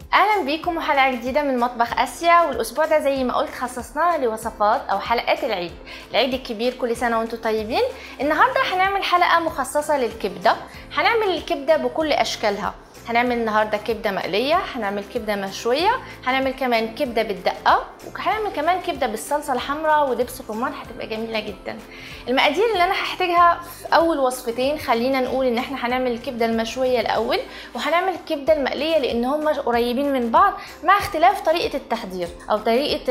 اهلا بيكم وحلقه جديده من مطبخ اسيا والاسبوع ده زي ما قلت خصصناها لوصفات او حلقات العيد العيد الكبير كل سنه وانتم طيبين النهارده هنعمل حلقه مخصصه للكبده هنعمل الكبده بكل اشكالها هنعمل النهارده كبده مقليه هنعمل كبده مشويه هنعمل كمان كبده بالدقه وهنعمل كمان كبده بالصلصه الحمراء ودبس الرمان هتبقى جميله جدا المقادير اللي انا هحتاجها في اول وصفتين خلينا نقول ان احنا هنعمل الكبده المشويه الاول وهنعمل الكبده المقليه لان هم قريبين من بعض مع اختلاف طريقه التحضير او طريقه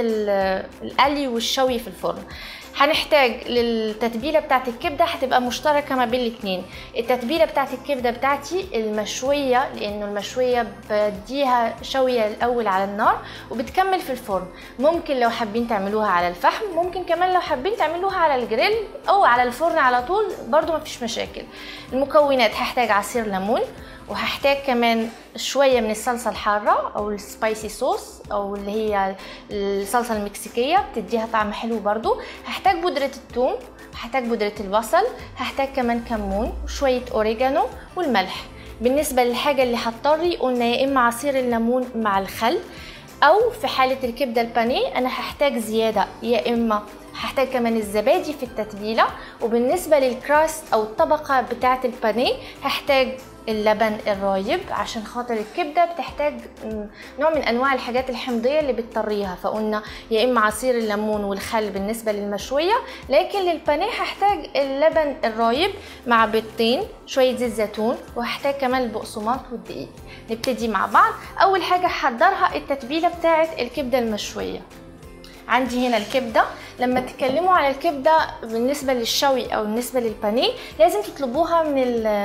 القلي والشوي في الفرن هنحتاج للتتبيله بتاعت الكبده هتبقى مشتركه ما بين الاثنين التتبيله بتاعت الكبده بتاعتي المشويه لانه المشويه بديها شويه الاول على النار وبتكمل في الفرن ممكن لو حابين تعملوها على الفحم ممكن كمان لو حابين تعملوها على الجريل او على الفرن على طول برضو مفيش مشاكل المكونات هحتاج عصير ليمون وهحتاج كمان شوية من الصلصة الحارة أو السبايسي صوص أو اللي هي الصلصة المكسيكية بتديها طعم حلو برضو هحتاج بودرة الثوم هحتاج بودرة البصل هحتاج كمان كمون وشوية أوريجانو والملح بالنسبة للحاجة اللي هضطري قلنا يا إما عصير الليمون مع الخل أو في حالة الكبدة البانيه أنا هحتاج زيادة يا إما هحتاج كمان الزبادي في التتبيله وبالنسبه للكراست او الطبقه بتاعه البانيه هحتاج اللبن الرايب عشان خاطر الكبده بتحتاج نوع من انواع الحاجات الحمضيه اللي بتطريها فقلنا يا اما عصير الليمون والخل بالنسبه للمشويه لكن للبانيه هحتاج اللبن الرايب مع بيضتين شويه زيت زيتون وهحتاج كمان البقسماط والدقيق نبتدي مع بعض اول حاجه هحضرها التتبيله بتاعه الكبده المشويه عندي هنا الكبده لما تتكلموا على الكبده بالنسبه للشوي او بالنسبه للبانيه لازم تطلبوها من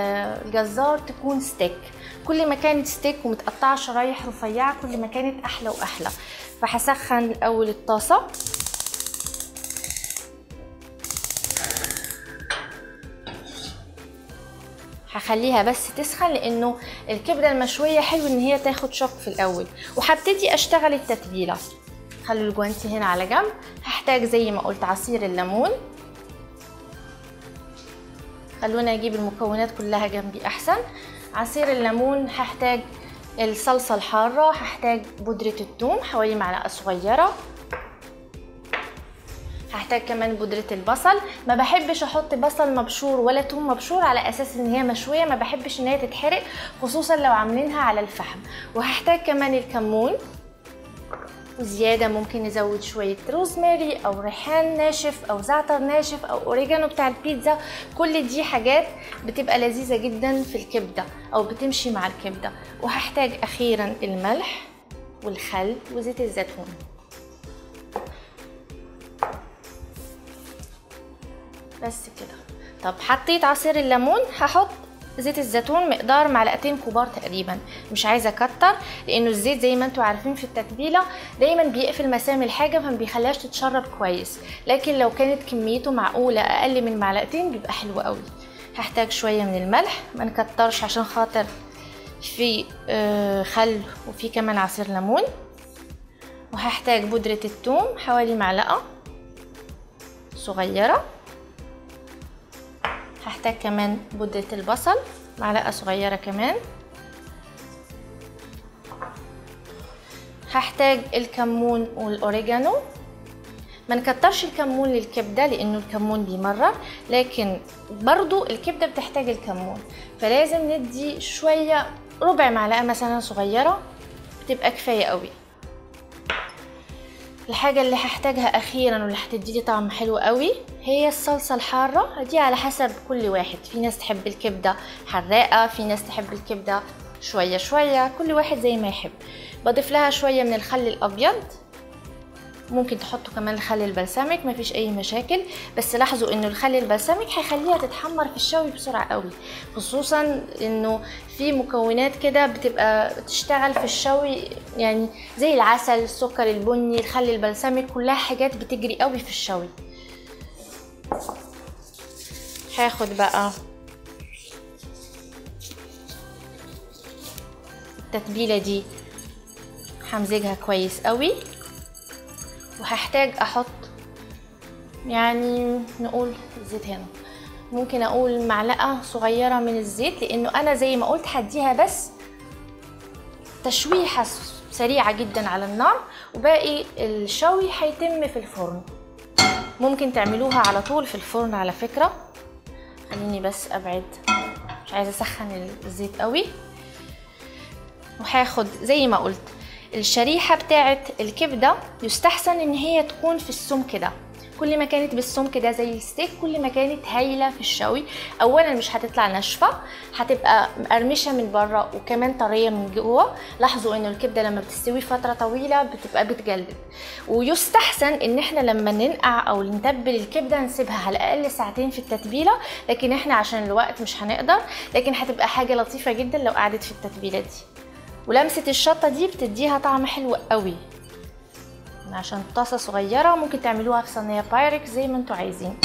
الجزار تكون ستيك كل ما كانت ستيك ومتقطعه شرايح رفيعه كل ما كانت احلى واحلى فهسخن الاول الطاسه هخليها بس تسخن لانه الكبده المشويه حلو ان هي تاخد شوك في الاول وهبتدي اشتغل التتبيله خلوا الجوانتي هنا على جنب هحتاج زي ما قلت عصير الليمون خلونا اجيب المكونات كلها جنبي احسن عصير الليمون هحتاج الصلصة الحارة هحتاج بودرة الثوم حوالي معلقة صغيرة هحتاج كمان بودرة البصل ما بحبش احط بصل مبشور ولا توم مبشور على اساس ان هي مشوية ما بحبش ان هي تتحرق خصوصا لو عاملينها على الفحم وهحتاج كمان الكمون وزيادة ممكن نزود شوية روزماري أو ريحان ناشف أو زعتر ناشف أو أوريجانو بتاع البيتزا كل دي حاجات بتبقى لذيذة جدا في الكبدة أو بتمشي مع الكبدة وهحتاج أخيرا الملح والخل وزيت الزيتون بس كده طب حطيت عصير الليمون هحط زيت الزيتون مقدار معلقتين كبار تقريبا مش عايزه اكتر لانه الزيت زي ما انتم عارفين في التتبيله دايما بيقفل مسام الحاجه فما بيخليهاش تتشرب كويس لكن لو كانت كميته معقوله اقل من معلقتين بيبقى حلو قوي هحتاج شويه من الملح ما نكترش عشان خاطر في خل وفي كمان عصير ليمون وهحتاج بودره الثوم حوالي معلقه صغيره هحتاج كمان بودرة البصل معلقة صغيرة كمان هحتاج الكمون والأوريجانو ما نكترش الكمون للكبدة لأنه الكمون بيمرر لكن برضو الكبدة بتحتاج الكمون فلازم ندي شوية ربع معلقة مثلا صغيرة بتبقى كفاية قوي الحاجة اللي هحتاجها أخيرا واللي هتديلي طعم حلو قوي هي الصلصة الحارة دي على حسب كل واحد في ناس تحب الكبدة حراقة في ناس تحب الكبدة شوية شوية كل واحد زي ما يحب بضيف لها شوية من الخل الأبيض ممكن تحطوا كمان الخل البلسمك مفيش اي مشاكل بس لاحظوا انه الخل البلسمك هيخليها تتحمر في الشوي بسرعه قوي خصوصا انه في مكونات كده بتبقى تشتغل في الشوي يعني زي العسل السكر البني الخل البلسمك كلها حاجات بتجري قوي في الشوي هاخد بقى التتبيله دي همزجها كويس قوي وهحتاج احط يعني نقول الزيت هنا ممكن اقول معلقه صغيره من الزيت لانه انا زي ما قلت هديها بس تشويحه سريعة جدا على النار وباقي الشوي هيتم في الفرن ممكن تعملوها على طول في الفرن على فكرة خليني بس ابعد مش عايزة اسخن الزيت قوي وهاخد زي ما قلت الشريحة بتاعت الكبدة يستحسن ان هي تكون في السمك ده كل ما كانت بالسمك ده زي الستيك كل ما كانت هايله في الشوي اولا مش هتطلع ناشفه هتبقى مقرمشه من بره وكمان طريه من جوه لاحظوا ان الكبده لما بتستوي فتره طويله بتبقى بتجلد ويستحسن ان احنا لما ننقع او نتبل الكبده نسيبها على الاقل ساعتين في التتبيله لكن احنا عشان الوقت مش هنقدر لكن هتبقى حاجه لطيفه جدا لو قعدت في التتبيله دي ولمسه الشطه دي بتديها طعم حلو قوي عشان طاسة صغيرة ممكن تعملوها في صينية بايركس زي ما انتوا عايزين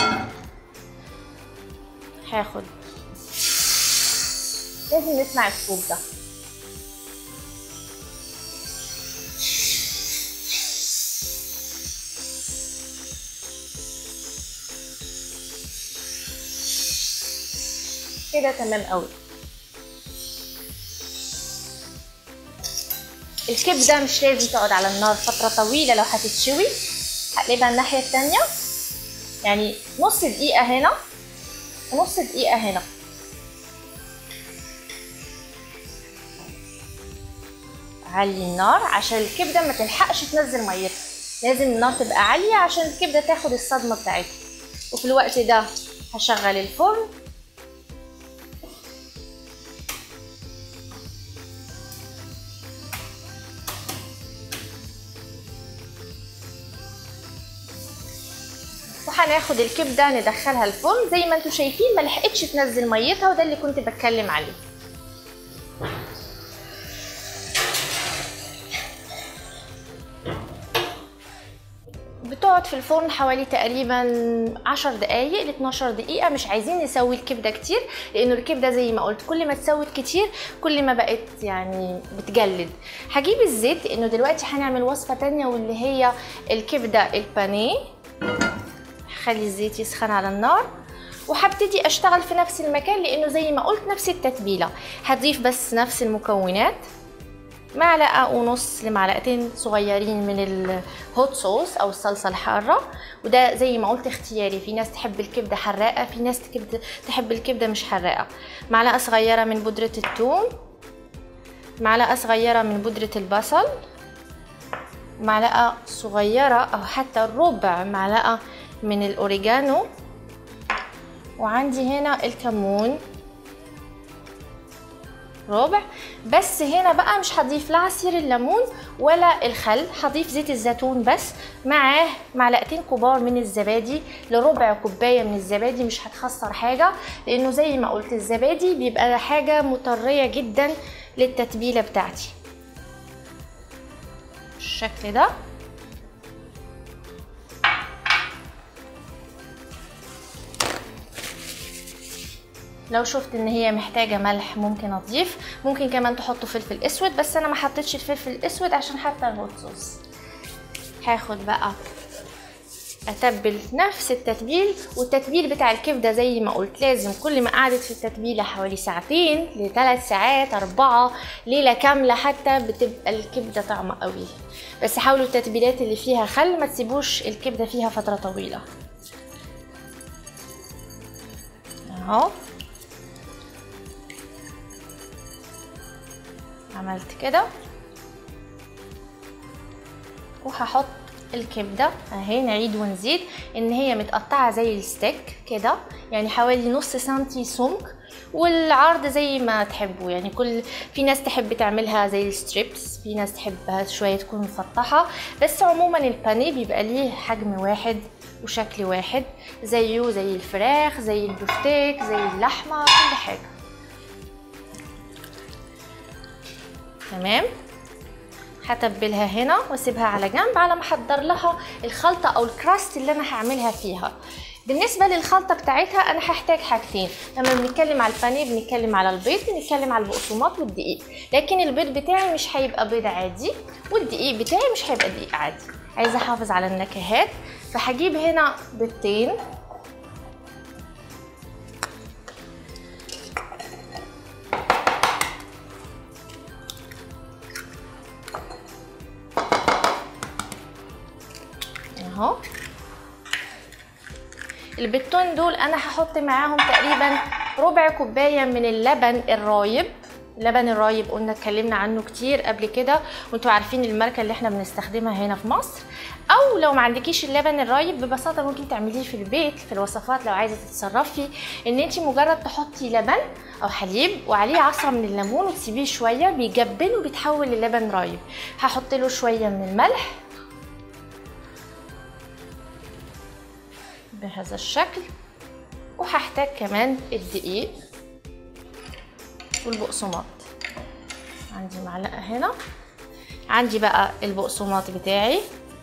هاخد لازم نسمع الصوت ده كده تمام قوي الكبده مش لازم تقعد على النار فتره طويله لو هتتشوي هقلبها الناحيه التانية يعني نص دقيقه هنا ونص دقيقه هنا علي النار عشان الكبده ما تلحقش تنزل ميتها لازم النار تبقى عاليه عشان الكبده تاخد الصدمه بتاعتها وفي الوقت ده هشغل الفرن وهناخد الكبده ندخلها الفرن زي ما انتم شايفين ما لحقتش تنزل ميتها وده اللي كنت بتكلم عليه بتقعد في الفرن حوالي تقريبا 10 دقايق ل 12 دقيقة مش عايزين نسوي الكبدة كتير لأنه الكبدة زي ما قلت كل ما تسوت كتير كل ما بقت يعني بتجلد هجيب الزيت لأنه دلوقتي هنعمل وصفة تانية واللي هي الكبدة البانيه هخلي الزيت يسخن على النار وهبتدي اشتغل في نفس المكان لانه زي ما قلت نفس التتبيله هضيف بس نفس المكونات معلقه ونص لمعلقتين صغيرين من الهوت صوص او الصلصه الحاره وده زي ما قلت اختياري في ناس تحب الكبده حراقه في ناس تحب الكبده مش حراقه معلقه صغيره من بودره الثوم معلقه صغيره من بودره البصل معلقه صغيره او حتى ربع معلقه من الاوريجانو وعندي هنا الكمون ربع بس هنا بقى مش هضيف لا عصير الليمون ولا الخل هضيف زيت الزيتون بس معاه معلقتين كبار من الزبادي لربع كوبايه من الزبادي مش هتخسر حاجه لانه زي ما قلت الزبادي بيبقى حاجه مطريه جدا للتتبيله بتاعتي بالشكل ده لو شفت ان هي محتاجه ملح ممكن اضيف ممكن كمان تحطوا فلفل اسود بس انا ما حطيتش الفلفل الاسود عشان حتى الهوت صوص هاخد بقى اتبل نفس التتبيل والتتبيل بتاع الكبده زي ما قلت لازم كل ما قعدت في التتبيله حوالي ساعتين لثلاث ساعات اربعه ليله كامله حتى بتبقى الكبده طعمه قوي بس حاولوا التتبيلات اللي فيها خل ما تسيبوش الكبده فيها فتره طويله اهو عملت كده وهحط الكبده اهي نعيد ونزيد ان هي متقطعه زي الستيك كده يعني حوالي نص سنتي سمك والعرض زي ما تحبوا يعني كل في ناس تحب تعملها زي الستريبس في ناس تحبها شويه تكون مفتحه بس عموما البانيه بيبقى ليه حجم واحد وشكل واحد زيه زي الفراخ زي البفتيك زي اللحمه كل حاجه تمام هتبلها هنا واسيبها على جنب على ما احضر لها الخلطه او الكراست اللي انا هعملها فيها بالنسبه للخلطه بتاعتها انا هحتاج حاجتين لما بنتكلم على البانيه بنتكلم على البيض بنتكلم على البقسماط والدقيق لكن البيض بتاعي مش هيبقى بيض عادي والدقيق بتاعي مش هيبقى دقيق عادي عايزه احافظ على النكهات فهجيب هنا بيضتين اهو البيضتين دول انا هحط معاهم تقريبا ربع كوبايه من اللبن الرايب اللبن الرايب قلنا اتكلمنا عنه كتير قبل كده وانتوا عارفين الماركه اللي احنا بنستخدمها هنا في مصر او لو ما عندكيش اللبن الرايب ببساطه ممكن تعمليه في البيت في الوصفات لو عايزه تتصرفي ان انت مجرد تحطي لبن او حليب وعليه عصره من الليمون وتسيبيه شويه بيجبن وبيتحول للبن رايب هحط له شويه من الملح بهذا الشكل وهحتاج كمان الدقيق والبقسماط عندي معلقه هنا عندي بقى البقسماط بتاعي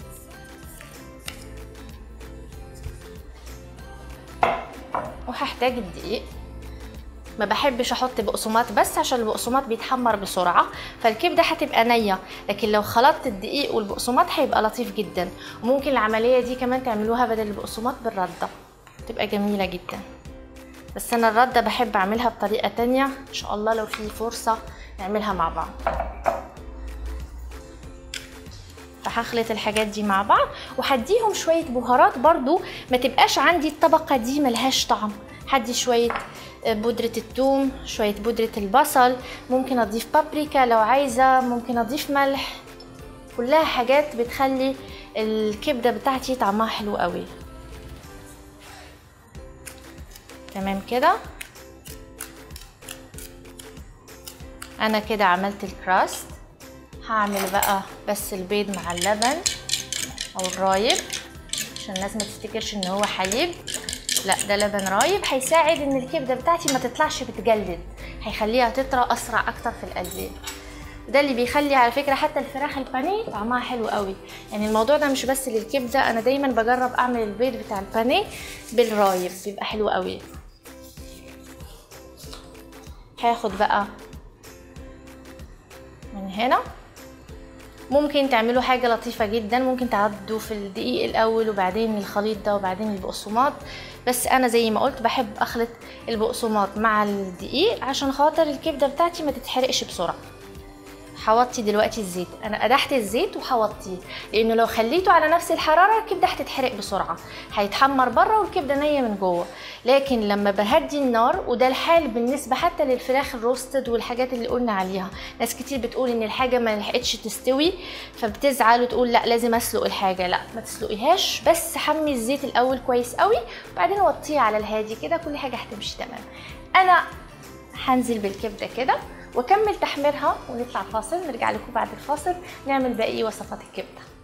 وهحتاج الدقيق ما بحبش احط بقسماط بس عشان البقسماط بيتحمر بسرعه فالكبده هتبقى نيه لكن لو خلطت الدقيق والبقسماط هيبقى لطيف جدا وممكن العمليه دي كمان تعملوها بدل البقسماط بالرده تبقى جميله جدا بس انا الرده بحب اعملها بطريقه تانية ان شاء الله لو في فرصه نعملها مع بعض فهخلط الحاجات دي مع بعض وهديهم شويه بهارات برضو ما تبقاش عندي الطبقه دي ملهاش طعم هدي شويه بودرة الثوم شوية بودرة البصل ممكن اضيف بابريكا لو عايزة ممكن اضيف ملح كلها حاجات بتخلي الكبدة بتاعتي طعمها حلو قوي تمام كده انا كده عملت الكراست هعمل بقى بس البيض مع اللبن او الرايب عشان الناس ما تفتكرش ان هو حليب لا ده لبن رايب هيساعد ان الكبده بتاعتي ما تطلعش بتجلد هيخليها تطرى اسرع اكتر في القلب ده اللي بيخلي على فكره حتى الفراخ البانيه طعمها حلو قوي يعني الموضوع ده مش بس للكبده انا دايما بجرب اعمل البيض بتاع البانيه بالرايب بيبقى حلو قوي هاخد بقى من هنا ممكن تعملوا حاجة لطيفة جدا ممكن تعدوا في الدقيق الأول وبعدين الخليط ده وبعدين البقسماط بس أنا زي ما قلت بحب أخلط البقسماط مع الدقيق عشان خاطر الكبدة بتاعتي ما تتحرقش بسرعة حوطي دلوقتي الزيت انا قدحت الزيت وحوطيه لانه لو خليته على نفس الحراره الكبده هتتحرق بسرعه هيتحمر بره والكبده نيه من جوه لكن لما بهدي النار وده الحال بالنسبه حتى للفراخ الروستد والحاجات اللي قلنا عليها ناس كتير بتقول ان الحاجه ما لحقتش تستوي فبتزعل وتقول لا لازم اسلق الحاجه لا ما تسلقيهاش بس حمي الزيت الاول كويس قوي وبعدين وطيه على الهادي كده كل حاجه هتمشي تمام انا هنزل بالكبده كده واكمل تحميرها ونطلع فاصل نرجع لكم بعد الفاصل نعمل باقي وصفات الكبده